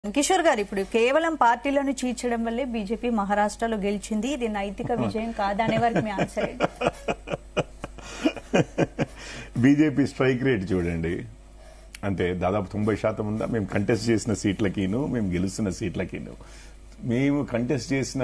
కిషోర్ గారు ఇప్పుడు కేవలం పార్టీలను చీల్చడం వల్లే బీజేపీ మహారాష్ట్రలో గెలిచింది ఇది నైతిక విజయం కాదా అనే వారికి మీ ఆన్సర్ ఏంటి బీజేపీ స్ట్రైక్ రేట్ చూడండి అంటే దాదాపు తొంభై శాతం ఉందా మేము కంటెస్ట్ చేసిన సీట్లకిను మేము గెలుస్తున్న సీట్లకిను మేము కంటెస్ట్ చేసిన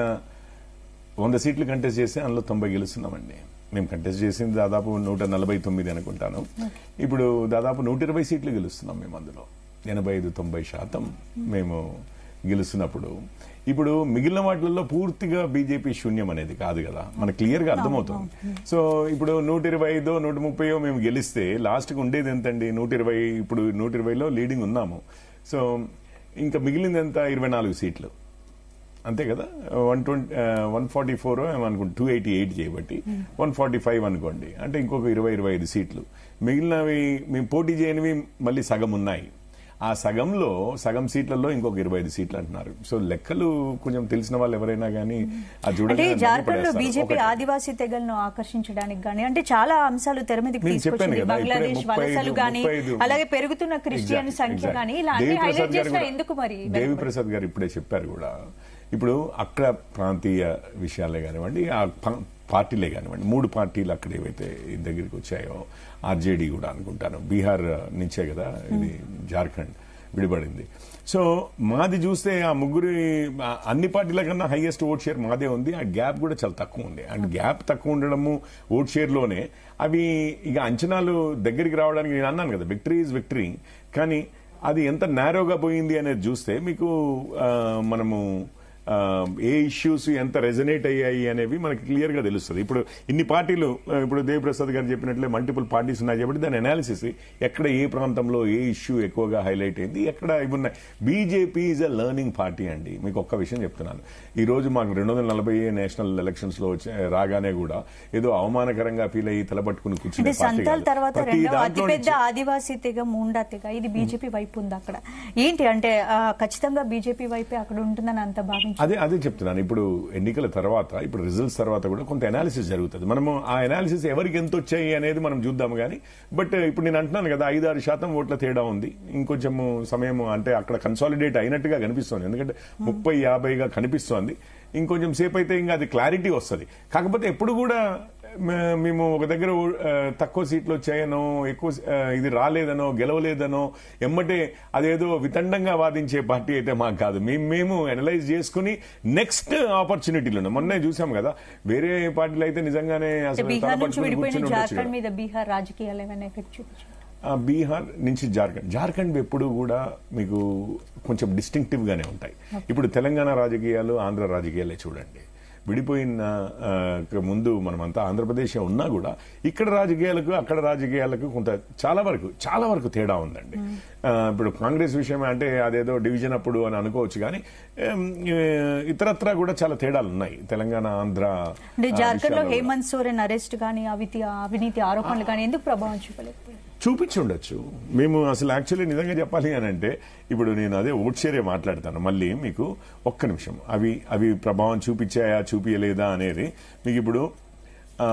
వంద సీట్లు కంటెస్ట్ చేస్తే అందులో తొంభై గెలుస్తున్నామండి మేము కంటెస్ట్ చేసింది దాదాపు నూట నలభై తొమ్మిది అనుకుంటాను ఇప్పుడు దాదాపు నూట ఇరవై సీట్లు గెలుస్తున్నాం మేము అందులో ఎనభై ఐదు తొంభై శాతం మేము గెలుస్తున్నప్పుడు ఇప్పుడు మిగిలిన వాటిల్లో పూర్తిగా బీజేపీ శూన్యం అనేది కాదు కదా మనకు క్లియర్ గా అర్థమవుతుంది సో ఇప్పుడు నూట ఇరవై ఐదో నూట ముప్పయో మేము గెలిస్తే లాస్ట్ కి ఉండేది ఎంతండి నూట ఇరవై ఇప్పుడు నూట ఇరవైలో లీడింగ్ ఉన్నాము సో ఇంకా మిగిలింది ఎంత ఇరవై నాలుగు సీట్లు అంతే కదా one twenty one forty four అనుకోండి టూ ఎయిటీ ఎయిట్ చేయబట్టి వన్ ఫార్టీ ఫైవ్ అనుకోండి అంటే ఇంకొక ఇరవై ఇరవై ఐదు సీట్లు మిగిలినవి మేము పోటీ చేయనివి మళ్ళీ సగం ఉన్నాయి ఆ సగంలో సగం సీట్లలో ఇంకొక ఇరవై ఐదు సీట్లు అంటున్నారు సో లెక్కలు కొంచెం తెలిసిన వాళ్ళు ఎవరైనా కానీ అది అంటే చూడండి జార్ఖండ్ లో బీజేపీ ఆదివాసీ తెగలను ఆకర్షించడానికి గానీ అంటే చాలా అంశాలు తెర మీదకి నేను చెప్పాను తీసుకొచ్చింది కదా, బంగ్లాదేశ్ ఇప్పుడే ముప్పై వలసలు ఐదు, గానీ ముప్పై ఐదు. అలాగే పెరుగుతున్న క్రిస్టియన్ Exact, సంఖ్య exact. గానీ ఇలా అన్ని దేవి హైలైట్ ప్రసాద్ గారు చేసినా కూడా- ఎందుకు మరి దేవి ప్రసాద్ గారు ఇప్పుడే చెప్పారు కూడా ఇప్పుడు అక్కడ ప్రాంతీయ విషయాలే కానివ్వండి ఆ ప- పార్టీలే కానివ్వండి మూడు పార్టీలు అక్కడ ఏవైతే ఈ దగ్గరికి వచ్చాయో ఆర్జేడీ కూడా అనుకుంటాను బీహార్ నుంచే కదా ఇది జార్ఖండ్ విడిపడింది సో మాది చూస్తే ఆ ముగ్గురి ఆ అన్ని పార్టీల కన్నా హైయెస్ట్ ఓట్ షేర్ మాదే ఉంది ఆ గ్యాప్ కూడా చాలా తక్కువ ఉంది అండ్ గ్యాప్ తక్కువ ఉండడము ఓట్ షేర్లోనే అవి ఇక అంచనాలు దగ్గరికి రావడానికి నేను అన్నాను కదా విక్టరీ ఈజ్ విక్టరీ కానీ అది ఎంత నేరోగా పోయింది అనేది చూస్తే మీకు ఆ, మనము ఆ, ఏ ఇష్యూస్ ఎంత రెజనేట్ అయ్యాయి అనేవి మనకి క్లియర్ గా తెలుస్తుంది ఇప్పుడు ఇన్ని పార్టీలు ఆ, ఇప్పుడు దేవప్రసాద్ గారు చెప్పినట్లే మల్టిపుల్ పార్టీస్ ఉన్నాయి కాబట్టి దాని అనాలిసిస్ ఎక్కడ ఏ ప్రాంతంలో ఏ ఇష్యూ ఎక్కువగా హైలైట్ అయింది ఎక్కడ ఇవి ఉన్నాయి BJP is a learning party అండి మీకు ఒక్క విషయం చెప్తున్నాను ఈ రోజు మాకు రెండు వందల నలభై నేషనల్ ఎలక్షన్స్ లో వచ్చే రాగానే కూడా ఏదో అవమానకరంగా ఫీల్ అయ్యి తలపట్టుకుని అంటే కూర్చునే పార్టీ సంతాల్ కాదు. తర్వాత ప్రతి రెండవ దాంట్లో అతిపెద్ద నుంచి- ఆదివాసీ తెగ మూండా తెగ ఇది బీజేపీ వైపు ఉంది అక్కడ ఏంటి అంటే ఆ, ఖచ్చితంగా బీజేపీ వైపే అక్కడ ఉంటుందని అంత భావించారు అదే అదే చెప్తున్నాను ఇప్పుడు ఎన్నికల తర్వాత ఇప్పుడు రిజల్ట్స్ తర్వాత కూడా కొంత అనాలిసిస్ జరుగుతుంది మనము ఆ అనాలిసిస్ ఎవరికి ఎంత వచ్చాయి అనేది మనం చూద్దాము కానీ బట్ ఇప్పుడు నేను అంటున్నాను కదా ఐదారు శాతం ఓట్ల తేడా ఉంది ఇంకొంచెము సమయం అంటే అక్కడ కన్సాలిడేట్ అయినట్టుగా కనిపిస్తోంది ఎందుకంటే ముప్పై యాభైగా కనిపిస్తోంది ఇంకొంచెం సేపు అయితే ఇంకా అది క్లారిటీ వస్తుంది కాకపోతే ఎప్పుడు కూడా మే- మేము ఒక దగ్గర ఆ, తక్కువ సీట్లు వచ్చాయనో ఎక్కువ ఆ, ఇది రాలేదనో గెలవలేదనో ఎమ్మటే అదేదో వితండంగా వాదించే పార్టీ అయితే మాకు కాదు మేము మేము అనలైజ్ చేసుకుని నెక్స్ట్ ఆపర్చునిటీలు ఉన్నాయి మొన్నే చూసాం కదా వేరే పార్టీలు అయితే నిజంగానే అంటే అసలు బీహార్ నుంచి తలపట్టుకుని విడిపోయిన కూర్చుని ఉండొచ్చు జార్ఖండ్ కదా. మీద బీహార్ రాజకీయాలు ఏమైనా ఎఫెక్ట్ చూపించారు ఆ, బీహార్ నుంచి జార్ఖండ్ జార్ఖండ్ ఎప్పుడు కూడా మీకు కొంచెం డిస్టింక్టివ్ గానే ఉంటాయి ఇప్పుడు తెలంగాణ రాజకీయాలు ఆంధ్ర రాజకీయాలే చూడండి విడిపోయిన ఆ, క- ముందు మనమంతా ఆంధ్రప్రదేశ్ ఉన్నా కూడా ఇక్కడ రాజకీయాలకు అక్కడ రాజకీయాలకు కొంత చాలా వరకు చాలా వరకు తేడా ఉందండి ఆ, ఇప్పుడు కాంగ్రెస్ విషయం అంటే అదేదో డివిజన్ అప్పుడు అని అనుకోవచ్చు కానీ ఏం, ఏ, ఇతరత్రా కూడా చాలా తేడాలు ఉన్నాయి తెలంగాణ ఆంధ్ర అంటే ఆ, జార్ఖండ్ లో విషయాల్లో కూడా. హేమంత్ సోరెన్ అరెస్ట్ కానీ అవితి అవినీతి ఆరోపణలు కానీ ఎందుకు ప్రభావం చూపలేకపోయారు చూపించి ఉండొచ్చు మేము అసలు యాక్చువల్లీ నిజంగా చెప్పాలి అని అంటే ఇప్పుడు నేను అదే ఓట్ షేరే మాట్లాడతాను మళ్ళీ మీకు ఒక్క నిమిషం అవి అవి ప్రభావం చూపించాయా చూపించలేదా అనేది మీకు ఇప్పుడు ఆ,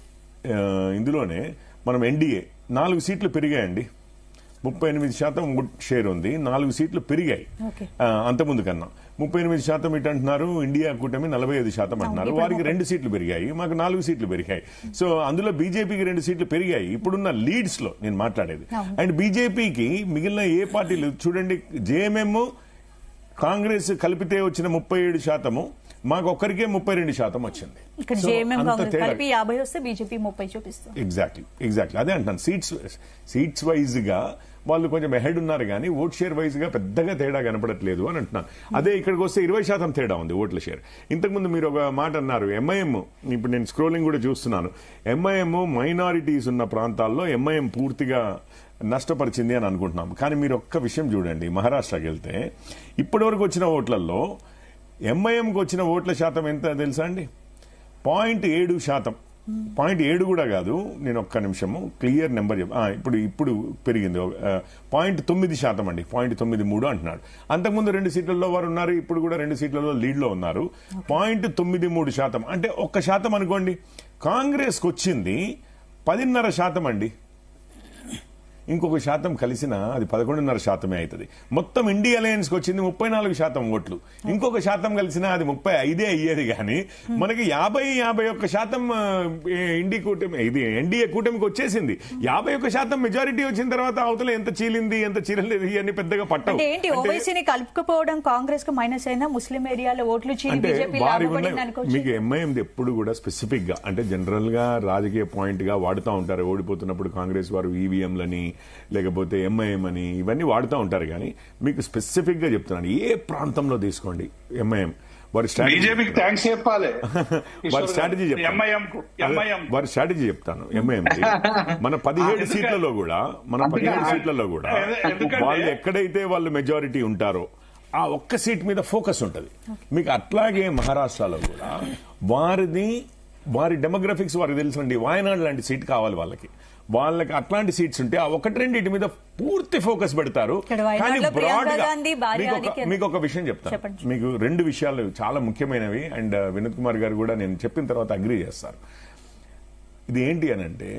ఆ, ఇందులోనే మనం ఎన్డీఏ నాలుగు సీట్లు పెరిగాయండి ముప్పై ఎనిమిది శాతం ఓట్ షేర్ ఉంది నాలుగు సీట్లు పెరిగాయి ఓకే. ఆ, అంతకుముందు కన్నా ముప్పై ఎనిమిది శాతం ఇటు అంటున్నారు ఇండియా కూటమి నలభై ఐదు శాతం అంటున్నారు ఇప్పుడు వారికి రెండు సీట్లు పెరిగాయి మాకు నాలుగు సీట్లు పెరిగాయి సో అందులో బీజేపీకి రెండు సీట్లు పెరిగాయి ఇప్పుడున్న లీడ్స్ లో నేను మాట్లాడేది అవును. అండ్ బీజేపీకి మిగిలిన ఏ పార్టీలు చూడండి జేఎంఎం కాంగ్రెస్ కలిపితే వచ్చిన ముప్పై ఏడు శాతము మాకు ఒక్కరికే ముప్పై రెండు శాతం వచ్చింది ఇక్కడ So, జేఎంఎం అంత కాంగ్రెస్ తేడా. కలిపి యాభై వస్తే బీజేపీ ముప్పై చూపిస్తుంది ఎగ్జాక్ట్లీ ఎగ్జాక్ట్లీ అదే అంటున్నాను సీట్స్ సీట్స్ వైజ్ గా వాళ్ళు కొంచెం ఎహెడ్ ఉన్నారు కానీ ఓట్ షేర్ వైజ్ గా పెద్దగా తేడా కనపడట్లేదు అని అంటున్నాను అదే ఇక్కడికి వస్తే ఇరవై శాతం తేడా ఉంది ఓట్ల షేర్ ఇంతకుముందు మీరు ఒక మాట అన్నారు ఎంఐఎం ఇప్పుడు నేను స్క్రోలింగ్ కూడా చూస్తున్నాను ఎంఐఎం మైనారిటీస్ ఉన్న ప్రాంతాల్లో ఎంఐఎం పూర్తిగా నష్టపరిచింది అని అనుకుంటున్నాం కానీ మీరు ఒక్క విషయం చూడండి మహారాష్ట్రకి వెళ్తే ఇప్పటివరకు వచ్చిన ఓట్లలో ఎంఐఎంకి వచ్చిన ఓట్ల శాతం ఎంత తెలుసా అండి పాయింట్ ఏడు శాతం పాయింట్ ఏడు కూడా కాదు నేను ఒక్క నిమిషము క్లియర్ నెంబర్ చెప్ ఆ, ఇప్పుడు ఇప్పుడు పెరిగింది ఆ, పాయింట్ తొమ్మిది శాతం అండి పాయింట్ తొమ్మిది మూడు అంటున్నాడు అంతకుముందు రెండు సీట్లలో వారు ఉన్నారు ఇప్పుడు కూడా రెండు సీట్లలో లీడ్ లో ఉన్నారు పాయింట్ తొమ్మిది మూడు శాతం అంటే ఒక్క శాతం అనుకోండి కాంగ్రెస్కి వచ్చింది పదిన్నర శాతం అండి ఇంకొక శాతం కలిసినా అది పదకొండున్నర శాతమే అవుతుంది మొత్తం ఇండియా అలయన్స్ కి వచ్చింది ముప్పై నాలుగు శాతం ఓట్లు ఇంకొక శాతం కలిసినా అది ముప్పై ఐదే అయ్యేది కానీ మనకి యాభై యాభై ఒక్క శాతం ఆ, ఇండి కూటమి ఇది ఎన్డీఏ కూటమికి వచ్చేసింది యాభై ఒక్క శాతం మెజారిటీ వచ్చిన తర్వాత అవతల ఎంత చీలింది ఎంత చీలలేదు ఇవన్నీ పెద్దగా పట్టవు అంటే ఏంటి అంటే- ఓవైసీని కలుపుకపోవడం కాంగ్రెస్ కు మైనస్ అయినా ముస్లిం ఏరియాలో ఓట్లు చీలి అంటే బీజేపీ వారి లాభపడింది ఉన్న- అనుకోవచ్చు మీకు ఎంఐఎం ఎప్పుడు కూడా స్పెసిఫిక్ గా అంటే జనరల్ గా రాజకీయ పాయింట్ గా వాడుతూ ఉంటారు ఓడిపోతున్నప్పుడు కాంగ్రెస్ వారు ఈవీఎంలని లేకపోతే ఎంఐఎం అని ఇవన్నీ వాడుతూ ఉంటారు కానీ మీకు స్పెసిఫిక్ గా చెప్తున్నాను ఏ ప్రాంతంలో తీసుకోండి ఎంఐఎం వారి strategy బీజేపీకి థ్యాంక్స్ చెప్పాలి వారి స్ట్రాటజీ చెప్తాను ఎంఐఎం ఎంఐఎం వారి స్ట్రాటజీ చెప్తాను ఎంఐఎం మన పదిహేడు ఎందుకంటే- సీట్లలో కూడా మన పదిహేడు అందుకని- సీట్లలో కూడా ఎందుకంటే- వాళ్ళు ఎక్కడైతే వాళ్ళు మెజారిటీ ఉంటారో ఆ ఒక్క సీట్ మీద ఫోకస్ ఉంటది మీకు అట్లాగే మహారాష్ట్రలో కూడా వారిది వారి డెమోగ్రఫిక్స్ వారికి తెలుసండి వాయనాడ్ లాంటి సీట్ కావాలి వాళ్ళకి వాళ్ళకి అట్లాంటి సీట్స్ ఉంటే ఆ ఒకటి రెండింటి మీద పూర్తి ఫోకస్ పెడతారు ఇక్కడ వయనాడులో ప్రియాంక గాంధీ భార్య మీకు ఒక- ఆధిక్యత- మీకు ఒక విషయం చెప్తాను చెప్పండి. మీకు రెండు విషయాలు చాలా ముఖ్యమైనవి అండ్ వినోద్ కుమార్ గారు కూడా నేను చెప్పిన తర్వాత అగ్రి చేస్తారు ఇది ఏంటి అని అంటే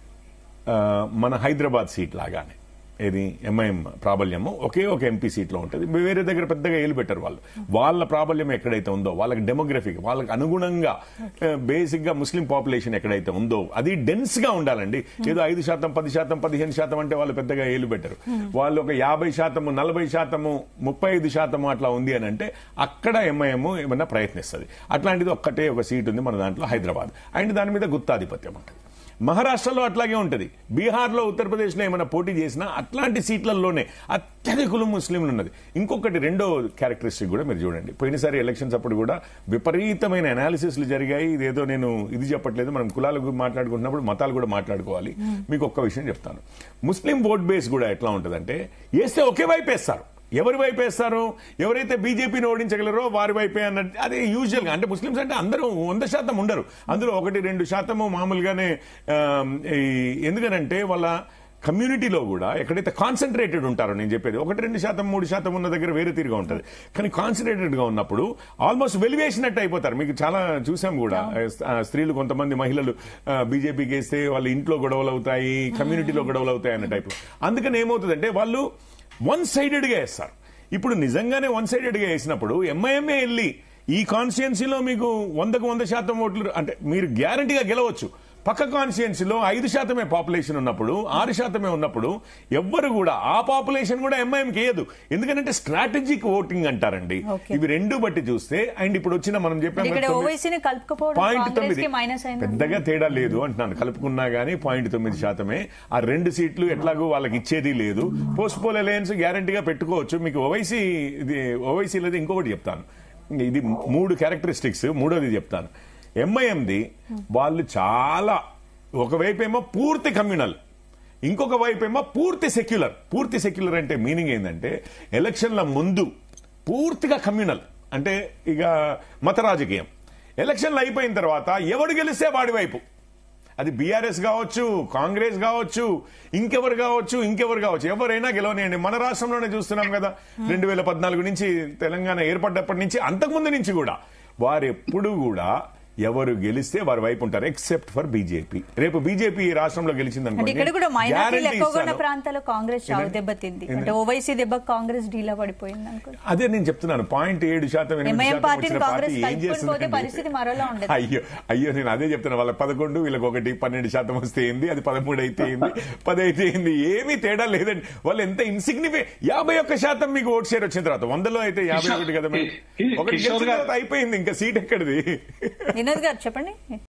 ఆ, మన హైదరాబాద్ సీట్ లాగానే ఏది ఎంఐఎం ప్రాబల్యము ఒకే ఒక ఎంపీ సీట్లో ఉంటుంది వేరే దగ్గర పెద్దగా ఏలు పెట్టరు వాళ్ళు వాళ్ళ ప్రాబల్యం ఎక్కడైతే ఉందో వాళ్ళకి డెమోగ్రఫిక్ వాళ్ళకి అనుగుణంగా బేసిక్ గా ముస్లిం పాపులేషన్ ఎక్కడైతే ఉందో అది డెన్స్ గా ఉండాలండి ఏదో ఐదు శాతం పది శాతం పదిహేను శాతం అంటే వాళ్ళు పెద్దగా ఏలు పెట్టరు వాళ్ళు ఒక యాభై శాతము నలభై శాతము ముప్పై ఐదు శాతము అట్లా ఉంది అని అంటే అక్కడ ఎంఐఎం ఏమన్నా ప్రయత్నిస్తుంది అట్లాంటిది ఒక్కటే ఒక సీట్ ఉంది మన దాంట్లో హైదరాబాద్ అండ్ దాని మీద గుత్తాధిపత్యం ఉంటుంది మహారాష్ట్రలో అట్లాగే ఉంటది బీహార్లో ఉత్తరప్రదేశ్లో ఏమైనా పోటీ చేసినా అట్లాంటి సీట్లలోనే అత్యధికులు ముస్లింలు ఉన్నది ఇంకొకటి రెండో క్యారెక్టరిస్టిక్ కూడా మీరు చూడండి పోయినసారి ఎలక్షన్స్ అప్పుడు కూడా విపరీతమైన అనాలిసిస్లు జరిగాయి ఇదేదో నేను ఇది చెప్పట్లేదు మనం కులాల గురించి మాట్లాడుకుంటున్నప్పుడు మతాలు కూడా మాట్లాడుకోవాలి మీకు ఒక్క విషయం చెప్తాను ముస్లిం ఓట్ బేస్ కూడా ఎట్లా ఉంటుందంటే వేస్తే ఒకే వైపు వేస్తారు ఎవరి వైపు వేస్తారు ఎవరైతే బీజేపీని ఓడించగలరో వారి వైపే అన్నట్టు అదే యూజువల్ గా అంటే ముస్లిమ్స్ అంటే అందరూ వంద శాతం ఉండరు అందులో ఒకటి రెండు శాతము మామూలుగానే ఆ, ఈ ఎందుకనంటే వాళ్ళ కమ్యూనిటీలో కూడా ఎక్కడైతే కాన్సన్ట్రేటెడ్ ఉంటారో నేను చెప్పేది ఒకటి రెండు శాతం మూడు శాతం ఉన్న దగ్గర వేరే తీరుగా ఉంటుంది కానీ కాన్సన్ట్రేటెడ్ గా ఉన్నప్పుడు ఆల్మోస్ట్ వెలివేసినట్టు అయిపోతారు మీకు చాలా చూసాం కూడా ఆ, స్త్రీలు కొంతమంది మహిళలు బీజేపీకి వేస్తే వాళ్ళ ఇంట్లో గొడవలు అవుతాయి కమ్యూనిటీలో గొడవలు అవుతాయి అన్న టైప్ అందుకని ఏమవుతుందంటే వాళ్ళు వన్ సైడెడ్ గా వేస్తారు ఇప్పుడు నిజంగానే వన్ సైడెడ్ గా వేసినప్పుడు ఎంఐఎంఏ వెళ్ళి ఈ కాన్స్టిట్యున్సీలో మీకు వందకు వంద శాతం ఓట్లు అంటే మీరు గ్యారంటీగా గెలవచ్చు పక్క కాన్స్టిట్యున్సీలో ఐదు శాతమే పాపులేషన్ ఉన్నప్పుడు ఆరు శాతమే ఉన్నప్పుడు ఎవ్వరు కూడా ఆ పాపులేషన్ కూడా ఎంఐఎంకి వేయదు ఎందుకంటే స్ట్రాటజిక్ ఓటింగ్ అంటారండి Okay. ఇవి రెండు బట్టి చూస్తే అండ్ ఇప్పుడు వచ్చిన మనం చెప్పాం ఇక్కడ కదా తొమ్మిది- ఓవైసీని కలుపుకపోవడం పాయింట్ కాంగ్రెస్ తొమ్మిది కి మైనస్ అయింది పెద్దగా తేడా లేదు అంటున్నాను కలుపుకున్నా గానీ పాయింట్ తొమ్మిది శాతమే ఆ రెండు సీట్లు ఎట్లాగో వాళ్ళకి ఇచ్చేది లేదు పోస్ట్ పోల్ అలయన్స్ గ్యారంటీగా పెట్టుకోవచ్చు మీకు ఓవైసీ ఇది ఓవైసీలది ఇంకొకటి చెప్తాను ఇది మూడు క్యారెక్టరిస్టిక్స్ మూడోది చెప్తాను ఎంఐఎంది వాళ్ళు చాలా ఒకవైపు ఏమో పూర్తి కమ్యూనల్ ఇంకొక వైపు ఏమో పూర్తి సెక్యులర్ పూర్తి సెక్యులర్ అంటే మీనింగ్ ఏంటంటే ఎలక్షన్ల ముందు పూర్తిగా కమ్యూనల్ అంటే ఇక మత రాజకీయం ఎలక్షన్లు అయిపోయిన తర్వాత ఎవడు గెలిస్తే వాడి వైపు అది బీఆర్ఎస్ కావచ్చు కాంగ్రెస్ కావచ్చు ఇంకెవరు కావచ్చు ఇంకెవరు కావచ్చు ఎవరైనా గెలవనియండి మన రాష్ట్రంలోనే చూస్తున్నాం కదా రెండు వేల పద్నాలుగు నుంచి తెలంగాణ ఏర్పడ్డప్పటి నుంచి అంతకుముందు నుంచి కూడా వారు ఎప్పుడు కూడా ఎవరు గెలిస్తే వారి వైపు ఉంటారు ఎక్సెప్ట్ ఫర్ బీజేపీ రేపు బీజేపీ ఈ రాష్ట్రంలో గెలిచింది అంటే ఇక్కడ కూడా మైనార్టీలు guarantee ఎక్కువగా ఉన్న ఇస్తాను. ప్రాంతాల్లో కాంగ్రెస్ చావు ఏంటండి? దెబ్బతింది ఏంటండి? అంటే ఓవైసీ దెబ్బ కాంగ్రెస్ డీలా పడిపోయింది అనుకో అదే నేను చెప్తున్నాను పాయింట్ ఏడు శాతం ఎనిమిది ఎంఐఎం శాతం పార్టీని వచ్చిన కాంగ్రెస్ పార్టీ ఏం కలుపుకొని పోతే చేస్తుందండి? పరిస్థితి మరోలా ఉండదు. అయ్యో అయ్యో నేను అదే చెప్తున్నా వాళ్ళకి పదకొండు వీళ్ళకి ఒకటి పన్నెండు శాతం వస్తే ఏంది అది పదమూడు అయితే ఏంది పది అయితే ఏంది ఏమీ తేడా లేదండి వాళ్ళు ఎంత ఇన్సిగ్నిఫి యాభై ఒక్క శాతం మీకు ఓట్ షేర్ వచ్చిన తర్వాత వందలో అయితే యాభై కిషోర్- ఒకటి కదా మరి. కి- ఒకటి కిషోర్ గెలిచిన గారు- తర్వాత అయిపోయింది ఇంకా సీట్ ఎక్కడిది వినోద్ గారు చెప్పండి